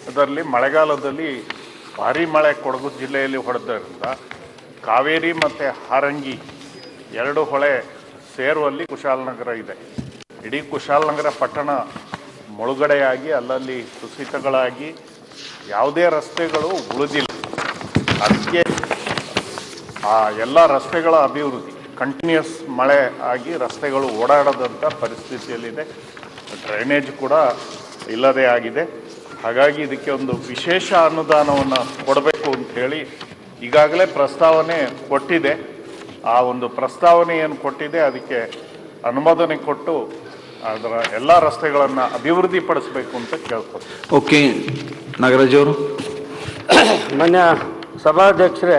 ಅದರಲ್ಲಿ ಮಳೆಗಾಲದಲ್ಲಿ ಭಾರಿ ಮಳೆ ಕೊಡಗು ಜಿಲ್ಲೆಯಲ್ಲಿ ಹೊಡೆದ್ರಿಂದ ಕಾವೇರಿ ಮತ್ತು ಹಾರಂಗಿ ಎರಡು ಹೊಳೆ ಸೇರುವಲ್ಲಿ ಕುಶಾಲನಗರ ಇದೆ ಇಡೀ ಕುಶಾಲನಗರ ಪಟ್ಟಣ ಮುಳುಗಡೆಯಾಗಿ ಅಲ್ಲಲ್ಲಿ ಕುಸಿತಗಳಾಗಿ ಯಾವುದೇ ರಸ್ತೆಗಳು ಉಳಿದಿಲ್ಲ ಅದಕ್ಕೆ ಆ ಎಲ್ಲ ರಸ್ತೆಗಳ ಅಭಿವೃದ್ಧಿ ಕಂಟಿನ್ಯೂಸ್ ಮಳೆ ಆಗಿ ರಸ್ತೆಗಳು ಓಡಾಡದಂಥ ಪರಿಸ್ಥಿತಿಯಲ್ಲಿದೆ ಡ್ರೈನೇಜ್ ಕೂಡ ಇಲ್ಲದೆ ಆಗಿದೆ ಹಾಗಾಗಿ ಇದಕ್ಕೆ ಒಂದು ವಿಶೇಷ ಅನುದಾನವನ್ನು ಕೊಡಬೇಕು ಅಂತ ಹೇಳಿ ಈಗಾಗಲೇ ಪ್ರಸ್ತಾವನೆ ಕೊಟ್ಟಿದೆ ಆ ಒಂದು ಪ್ರಸ್ತಾವನೆ ಏನು ಕೊಟ್ಟಿದೆ ಅದಕ್ಕೆ ಅನುಮೋದನೆ ಕೊಟ್ಟು ಅದರ ಎಲ್ಲ ರಸ್ತೆಗಳನ್ನು ಅಭಿವೃದ್ಧಿಪಡಿಸಬೇಕು ಅಂತ ಕೇಳ್ಕೊತೀನಿ ಓಕೆ ನಾಗರಾಜ್ ಅವರು ಮಾನ್ಯ ಸಭಾಧ್ಯಕ್ಷರೇ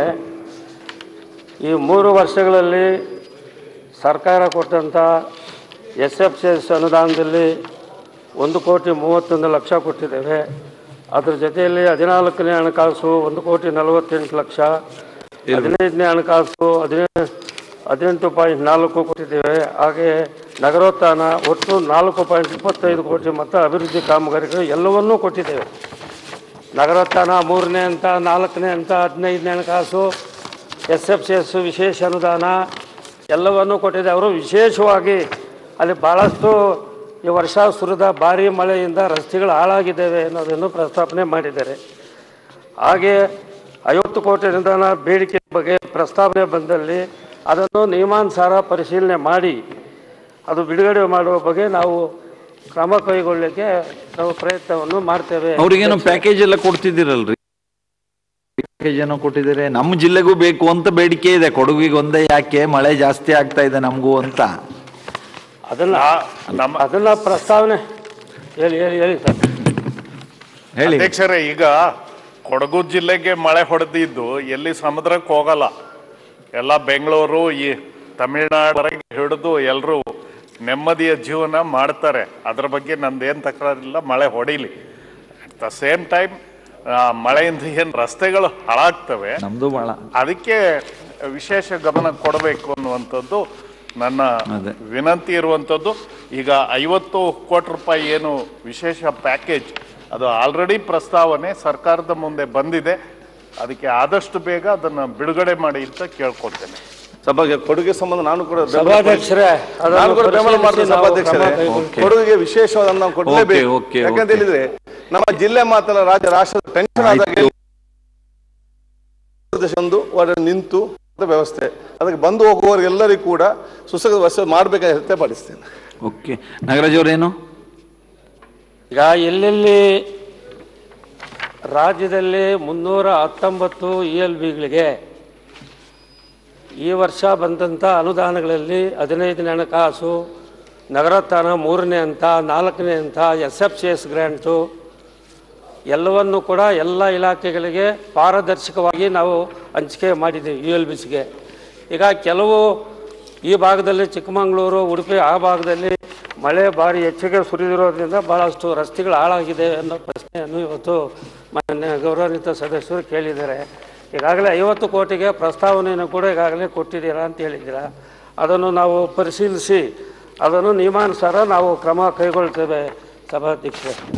ಈ ಮೂರು ವರ್ಷಗಳಲ್ಲಿ ಸರ್ಕಾರ ಕೊಟ್ಟಂಥ ಎಸ್ ಎಫ್ ಸಿ ಎಸ್ ಅನುದಾನದಲ್ಲಿ ಒಂದು ಕೋಟಿ ಮೂವತ್ತೊಂದು ಲಕ್ಷ ಕೊಟ್ಟಿದ್ದೇವೆ ಅದ್ರ ಜೊತೆಯಲ್ಲಿ ಹದಿನಾಲ್ಕನೇ ಹಣಕಾಸು ಒಂದು ಕೋಟಿ ನಲವತ್ತೆಂಟು ಲಕ್ಷ ಹದಿನೈದನೇ ಹಣಕಾಸು ಹದಿನೈದು ಹದಿನೆಂಟು ಪಾಯಿಂಟ್ ನಾಲ್ಕು ಕೊಟ್ಟಿದ್ದೇವೆ ಹಾಗೆ ನಗರೋತ್ಥಾನ ಒಟ್ಟು ನಾಲ್ಕು ಪಾಯಿಂಟ್ ಇಪ್ಪತ್ತೈದು ಕೋಟಿ ಮತ್ತು ಅಭಿವೃದ್ಧಿ ಕಾಮಗಾರಿಗಳು ಎಲ್ಲವನ್ನೂ ಕೊಟ್ಟಿದ್ದೇವೆ ನಗರೋತ್ಥಾನ ಮೂರನೇ ಅಂತ ನಾಲ್ಕನೇ ಅಂತ ಹದಿನೈದನೇ ಹಣಕಾಸು ಎಸ್ ಎಫ್ ಸಿ ಎಸ್ ವಿಶೇಷ ಅನುದಾನ ಎಲ್ಲವನ್ನೂ ಕೊಟ್ಟಿದೆ ಅವರು ವಿಶೇಷವಾಗಿ ಅಲ್ಲಿ ಭಾಳಷ್ಟು ಈ ವರ್ಷ ಸುರಿದ ಭಾರೀ ಮಳೆಯಿಂದ ರಸ್ತೆಗಳು ಹಾಳಾಗಿದ್ದೇವೆ ಅನ್ನೋದನ್ನು ಪ್ರಸ್ತಾಪನೆ ಮಾಡಿದ್ದಾರೆ ಹಾಗೆ ಐವತ್ತು ಕೋಟಿ ಅನುದಾನ ಬೇಡಿಕೆ ಬಗ್ಗೆ ಪ್ರಸ್ತಾವನೆ ಬಂದಲ್ಲಿ ಅದನ್ನು ನಿಯಮಾನುಸಾರ ಪರಿಶೀಲನೆ ಮಾಡಿ ಅದು ಬಿಡುಗಡೆ ಮಾಡುವ ಬಗ್ಗೆ ನಾವು ಕ್ರಮ ಕೈಗೊಳ್ಳಲಿಕ್ಕೆ ನಾವು ಪ್ರಯತ್ನವನ್ನು ಮಾಡ್ತೇವೆ ಅವ್ರಿಗೇನೋ ಪ್ಯಾಕೇಜ್ ಎಲ್ಲ ಕೊಡ್ತಿದ್ದೀರಲ್ರಿ ಪ್ಯಾಕೇಜ್ ಏನೋ ಕೊಟ್ಟಿದ್ದೀರಿ ನಮ್ಮ ಜಿಲ್ಲೆಗೂ ಬೇಕು ಅಂತ ಬೇಡಿಕೆ ಇದೆ ಕೊಡಗಿಗೆ ಒಂದೇ ಯಾಕೆ ಮಳೆ ಜಾಸ್ತಿ ಆಗ್ತಾ ಇದೆ ನಮಗೂ ಅಂತ ಅದನ್ನ ನಮ್ಮ ಅದನ್ನ ಪ್ರಸ್ತಾವನೆ ಹೇಳಿ ಹೇಳಿ ಹೇಳಿ ಸರ್ ಹೇಳಿ ಅಧ್ಯಕ್ಷರೇ ಈಗ ಕೊಡಗು ಜಿಲ್ಲೆಗೆ ಮಳೆ ಹೊಡೆದಿದ್ದು ಎಲ್ಲಿ ಸಮುದ್ರಕ್ಕೆ ಹೋಗಲ್ಲ ಎಲ್ಲ ಬೆಂಗಳೂರು ಈ ತಮಿಳ್ನಾಡುವರೆಗೆ ಹಿಡಿದು ಎಲ್ಲರೂ ನೆಮ್ಮದಿಯ ಜೀವನ ಮಾಡ್ತಾರೆ ಅದ್ರ ಬಗ್ಗೆ ನಂದೇನು ತಕರಾರಿಲ್ಲ ಮಳೆ ಹೊಡಿಲಿ ಅಟ್ ದ ಸೇಮ್ ಟೈಮ್ ಮಳೆಯಿಂದ ಏನು ರಸ್ತೆಗಳು ಹಾಳಾಗ್ತವೆ ನಮ್ದು ಭಾಳ ಅದಕ್ಕೆ ವಿಶೇಷ ಗಮನ ಕೊಡಬೇಕು ಅನ್ನುವಂಥದ್ದು ನನ್ನ ಅದೇ. ವಿನಂತಿ ಇರುವಂಥದ್ದು ಈಗ ಐವತ್ತು ಕೋಟಿ ರೂಪಾಯಿ ಏನು ವಿಶೇಷ ಪ್ಯಾಕೇಜ್ ಅದು ಆಲ್ರೆಡಿ ಪ್ರಸ್ತಾವನೆ ಸರ್ಕಾರದ ಮುಂದೆ ಬಂದಿದೆ ಅದಕ್ಕೆ ಆದಷ್ಟು ಬೇಗ ಅದನ್ನು ಬಿಡುಗಡೆ ಮಾಡಿ ಅಂತ ಕೇಳ್ಕೊಳ್ತೇನೆ ಸಭೆಗೆ ಕೊಡುಗೆ ಸಂಬಂಧ ನಾನು ಕೂಡ ಬೆಂಬಲ ಸಭಾಧ್ಯಕ್ಷರೇ ಅದನ್ನು ನಾನು ಕೂಡ ಬೆಂಬಲ ಮಾಡ್ತೇನೆ ಪರಿಶೀಲಿಸಿ ನಾವು ಸಭಾಧ್ಯಕ್ಷರೇ ಕ್ರಮ ಕೈಗೊಳ್ತೇವೆ. ಕೊಡುಗೆಗೆ ವಿಶೇಷವಾದ ನಾವು ಕೊಡಲೇಬೇಕು ಓಕೆ, ಓಕೆ, ಯಾಕಂತ ಓಕೆ. ಹೇಳಿದ್ರೆ ನಮ್ಮ ಜಿಲ್ಲೆ ಮಾತಲ್ಲ ರಾಜ್ಯ ರಾಷ್ಟ್ರದ ಟೆನ್ಷನ್ ಆದಾಗ ಆಯ್ತು. ಒಂದು ಒಳ್ಳೆ ನಿಂತು ಅಂತ ವ್ಯವಸ್ಥೆ ಅದಕ್ಕೆ ಬಂದು ಹೋಗುವವರಿಗೆಲ್ಲರಿಗೂ ಕೂಡ ಸುಸಗ ವ್ಯವಸ್ಥೆ ಮಾಡಬೇಕಾಗಿ ಪಡಿಸ್ತೇನೆ ಓಕೆ ನಾಗರಾಜ್ ಅವರೇನು ಈಗ ಎಲ್ಲೆಲ್ಲಿ ರಾಜ್ಯದಲ್ಲಿ ಮುನ್ನೂರ ಹತ್ತೊಂಬತ್ತು ಇ ಎಲ್ ಬಿಗಳಿಗೆ ಈ ವರ್ಷ ಬಂದಂಥ ಅನುದಾನಗಳಲ್ಲಿ ಹದಿನೈದನೇ ಹಣಕಾಸು ನಗರೋತ್ಥಾನ ಮೂರನೇ ಹಂತ ನಾಲ್ಕನೇ ಹಂತ S F C S grant ಎಲ್ಲವನ್ನು ಕೂಡ ಎಲ್ಲ ಇಲಾಖೆಗಳಿಗೆ ಪಾರದರ್ಶಕವಾಗಿ ನಾವು ಹಂಚಿಕೆ ಮಾಡಿದ್ದೀವಿ ಯು ಎಲ್ ಬಿ ಸಿಗೆ ಈಗ ಕೆಲವು ಈ ಭಾಗದಲ್ಲಿ ಚಿಕ್ಕಮಗಳೂರು ಉಡುಪಿ ಆ ಭಾಗದಲ್ಲಿ ಮಳೆ ಭಾರಿ ಹೆಚ್ಚಿಗೆ ಸುರಿದಿರೋದ್ರಿಂದ ಭಾಳಷ್ಟು ರಸ್ತೆಗಳು ಹಾಳಾಗಿದೆ ಅನ್ನೋ ಪ್ರಶ್ನೆಯನ್ನು ಇವತ್ತು ಮಾನ್ಯ ಗೌರವಾನ್ವಿತ ಸದಸ್ಯರು ಕೇಳಿದ್ದಾರೆ ಈಗಾಗಲೇ ಐವತ್ತು ಕೋಟಿಗೆ ಪ್ರಸ್ತಾವನೆಯನ್ನು ಕೂಡ ಈಗಾಗಲೇ ಕೊಟ್ಟಿದ್ದೀರಾ ಅಂತ ಹೇಳಿದ್ದೀರಾ ಅದನ್ನು ನಾವು ಪರಿಶೀಲಿಸಿ ಅದನ್ನು ನಿಯಮಾನುಸಾರ ನಾವು ಕ್ರಮ ಕೈಗೊಳ್ತೇವೆ ಸಭಾಧ್ಯಕ್ಷರೇ